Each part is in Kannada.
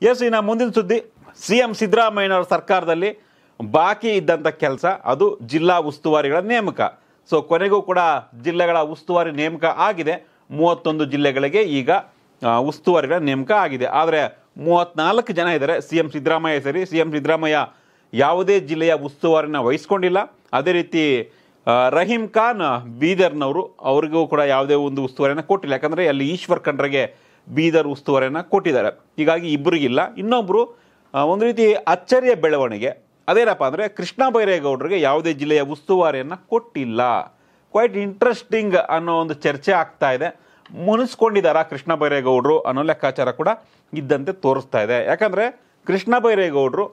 ಎಸ್ ಇನ್ನು ಮುಂದಿನ ಸುದ್ದಿ ಸಿ ಎಂ ಸಿದ್ದರಾಮಯ್ಯನವರ ಸರ್ಕಾರದಲ್ಲಿ ಬಾಕಿ ಇದ್ದಂಥ ಕೆಲಸ ಅದು ಜಿಲ್ಲಾ ಉಸ್ತುವಾರಿಗಳ ನೇಮಕ ಸೊ ಕೊನೆಗೂ ಕೂಡ ಜಿಲ್ಲೆಗಳ ಉಸ್ತುವಾರಿ ನೇಮಕ ಆಗಿದೆ ಮೂವತ್ತೊಂದು ಜಿಲ್ಲೆಗಳಿಗೆ ಈಗ ಆ, ಉಸ್ತುವಾರಿಗಳ ನೇಮಕ ಆಗಿದೆ ಆದರೆ ಮೂವತ್ನಾಲ್ಕು ಜನ ಇದ್ದಾರೆ ಸಿ ಎಂ ಸಿದ್ದರಾಮಯ್ಯ ಸರಿ ಸಿ ಎಂ ಸಿದ್ದರಾಮಯ್ಯ ಯಾವುದೇ ಜಿಲ್ಲೆಯ ಉಸ್ತುವಾರಿನ ವಹಿಸ್ಕೊಂಡಿಲ್ಲ ಅದೇ ರೀತಿ ಆ, ರಹೀಂ ಖಾನ್ ಬೀದರ್ನವರು ಅವ್ರಿಗೂ ಕೂಡ ಯಾವುದೇ ಒಂದು ಉಸ್ತುವಾರಿಯನ್ನು ಕೊಟ್ಟಿಲ್ಲ ಯಾಕಂದರೆ ಅಲ್ಲಿ ಈಶ್ವರ್ ಖಂಡ್ರೆಗೆ ಬೀದರ್ ಉಸ್ತುವಾರಿಯನ್ನು ಕೊಟ್ಟಿದ್ದಾರೆ ಹೀಗಾಗಿ ಇಬ್ಬರಿಗಿಲ್ಲ ಇನ್ನೊಬ್ಬರು ಒಂದು ರೀತಿ ಅಚ್ಚರಿಯ ಬೆಳವಣಿಗೆ ಅದೇನಪ್ಪ ಅಂದರೆ ಕೃಷ್ಣ ಬೈರೇಗೌಡರಿಗೆ ಯಾವುದೇ ಜಿಲ್ಲೆಯ ಉಸ್ತುವಾರಿಯನ್ನು ಕೊಟ್ಟಿಲ್ಲ ಕ್ವೈಟ್ ಇಂಟ್ರೆಸ್ಟಿಂಗ್ ಅನ್ನೋ ಒಂದು ಚರ್ಚೆ ಆಗ್ತಾ ಇದೆ ಮುನಿಸ್ಕೊಂಡಿದ್ದಾರಾ ಕೃಷ್ಣ ಬೈರೇಗೌಡರು ಅನ್ನೋ ಲೆಕ್ಕಾಚಾರ ಕೂಡ ಇದ್ದಂತೆ ತೋರಿಸ್ತಾ ಇದೆ ಯಾಕಂದರೆ ಕೃಷ್ಣ ಬೈರೇಗೌಡರು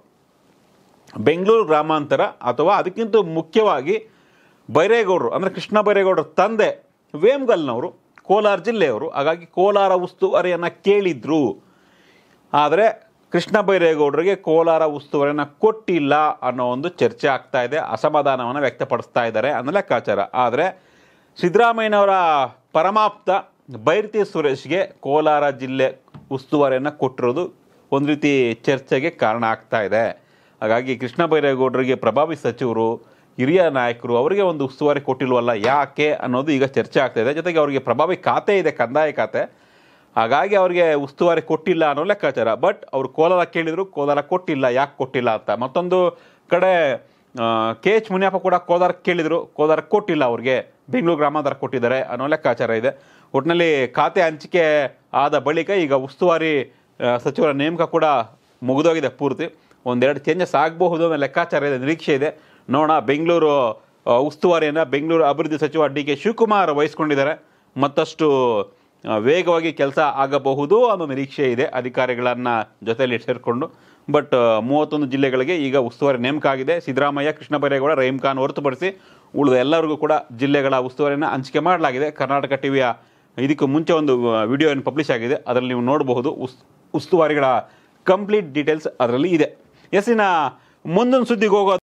ಬೆಂಗಳೂರು ಗ್ರಾಮಾಂತರ ಅಥವಾ ಅದಕ್ಕಿಂತ ಮುಖ್ಯವಾಗಿ ಬೈರೇಗೌಡರು ಅಂದರೆ ಕೃಷ್ಣ ಬೈರೇಗೌಡರ ತಂದೆ ವೇಮ್ಗಲ್ನವರು ಕೋಲಾರ ಜಿಲ್ಲೆಯವರು ಹಾಗಾಗಿ ಕೋಲಾರ ಉಸ್ತುವಾರಿಯನ್ನು ಕೇಳಿದ್ರು ಆದರೆ ಕೃಷ್ಣ ಬೈರೇಗೌಡರಿಗೆ ಕೋಲಾರ ಉಸ್ತುವಾರಿಯನ್ನು ಕೊಟ್ಟಿಲ್ಲ ಅನ್ನೋ ಒಂದು ಚರ್ಚೆ ಆಗ್ತಾ ಇದೆ ಅಸಮಾಧಾನವನ್ನು ವ್ಯಕ್ತಪಡಿಸ್ತಾ ಇದ್ದಾರೆ ಅನ್ನೋ ಲೆಕ್ಕಾಚಾರ ಆದರೆ ಸಿದ್ದರಾಮಯ್ಯನವರ ಪರಮಾಪ್ತ ಬೈರತಿ ಸುರೇಶ್ಗೆ ಕೋಲಾರ ಜಿಲ್ಲೆ ಉಸ್ತುವಾರಿಯನ್ನು ಕೊಟ್ಟಿರೋದು ಒಂದು ರೀತಿ ಚರ್ಚೆಗೆ ಕಾರಣ ಆಗ್ತಾ ಇದೆ ಹಾಗಾಗಿ ಕೃಷ್ಣ ಬೈರೇಗೌಡರಿಗೆ ಪ್ರಭಾವಿ ಸಚಿವರು ಹಿರಿಯ ನಾಯಕರು ಅವರಿಗೆ ಒಂದು ಉಸ್ತುವಾರಿ ಕೊಟ್ಟಿಲ್ವಲ್ಲ ಯಾಕೆ ಅನ್ನೋದು ಈಗ ಚರ್ಚೆ ಆಗ್ತಾ ಇದೆ ಜೊತೆಗೆ ಅವರಿಗೆ ಪ್ರಭಾವಿ ಖಾತೆ ಇದೆ ಕಂದಾಯ ಖಾತೆ ಹಾಗಾಗಿ ಅವ್ರಿಗೆ ಉಸ್ತುವಾರಿ ಕೊಟ್ಟಿಲ್ಲ ಅನ್ನೋ ಲೆಕ್ಕಾಚಾರ ಬಟ್ ಅವ್ರು ಕೋಲಾರ ಕೇಳಿದ್ರು ಕೋಲಾರ ಕೊಟ್ಟಿಲ್ಲ ಯಾಕೆ ಕೊಟ್ಟಿಲ್ಲ ಅಂತ ಮತ್ತೊಂದು ಕಡೆ ಕೆ ಎಚ್ ಮುನಿಯಪ್ಪ ಕೂಡ ಕೋಲಾರ ಕೇಳಿದ್ರು ಕೋಲಾರ ಕೊಟ್ಟಿಲ್ಲ ಅವ್ರಿಗೆ ಬೆಂಗಳೂರು ಗ್ರಾಮಾಂತರ ಕೊಟ್ಟಿದ್ದಾರೆ ಅನ್ನೋ ಲೆಕ್ಕಾಚಾರ ಇದೆ ಒಟ್ಟಿನಲ್ಲಿ ಖಾತೆ ಹಂಚಿಕೆ ಆದ ಬಳಿಕ ಈಗ ಉಸ್ತುವಾರಿ ಆ, ಸಚಿವರ ನೇಮಕ ಕೂಡ ಮುಗಿದೋಗಿದೆ ಪೂರ್ತಿ ಒಂದೆರಡು ಚೇಂಜಸ್ ಆಗಬಹುದು ಅನ್ನೋ ಲೆಕ್ಕಾಚಾರ ಇದೆ ನಿರೀಕ್ಷೆ ಇದೆ ನೋಡೋಣ ಬೆಂಗಳೂರು ಆ, ಉಸ್ತುವಾರಿಯನ್ನು ಬೆಂಗಳೂರು ಅಭಿವೃದ್ಧಿ ಸಚಿವ ಡಿ ಕೆ ಶಿವಕುಮಾರ್ ವಹಿಸ್ಕೊಂಡಿದ್ದಾರೆ ಮತ್ತಷ್ಟು ಆ, ವೇಗವಾಗಿ ಕೆಲಸ ಆಗಬಹುದು ಅನ್ನೋ ನಿರೀಕ್ಷೆ ಇದೆ ಅಧಿಕಾರಿಗಳನ್ನು ಜೊತೆಯಲ್ಲಿ ಸೇರಿಕೊಂಡು ಬಟ್ ಮೂವತ್ತೊಂದು ಜಿಲ್ಲೆಗಳಿಗೆ ಈಗ ಉಸ್ತುವಾರಿ ನೇಮಕ ಆಗಿದೆ ಸಿದ್ದರಾಮಯ್ಯ ಕೃಷ್ಣ ಬೈರೇಗೌಡ ರಹೀಂ ಖಾನ್ ಹೊರತುಪಡಿಸಿ ಉಳಿದ ಎಲ್ಲರಿಗೂ ಕೂಡ ಜಿಲ್ಲೆಗಳ ಉಸ್ತುವಾರಿಯನ್ನು ಹಂಚಿಕೆ ಮಾಡಲಾಗಿದೆ ಕರ್ನಾಟಕ ಟಿವಿಯ ಇದಕ್ಕೂ ಮುಂಚೆ ಒಂದು ವಿಡಿಯೋ ಏನು ಪಬ್ಲಿಷ್ ಆಗಿದೆ ಅದರಲ್ಲಿ ನೀವು ನೋಡಬಹುದು ಉಸ್ ಉಸ್ತುವಾರಿಗಳ ಕಂಪ್ಲೀಟ್ ಡೀಟೇಲ್ಸ್ ಅದರಲ್ಲಿ ಇದೆ ಎಸ್ ಇನ್ನು ಮುಂದೊಂದು ಸುದ್ದಿಗೆ ಹೋಗೋದು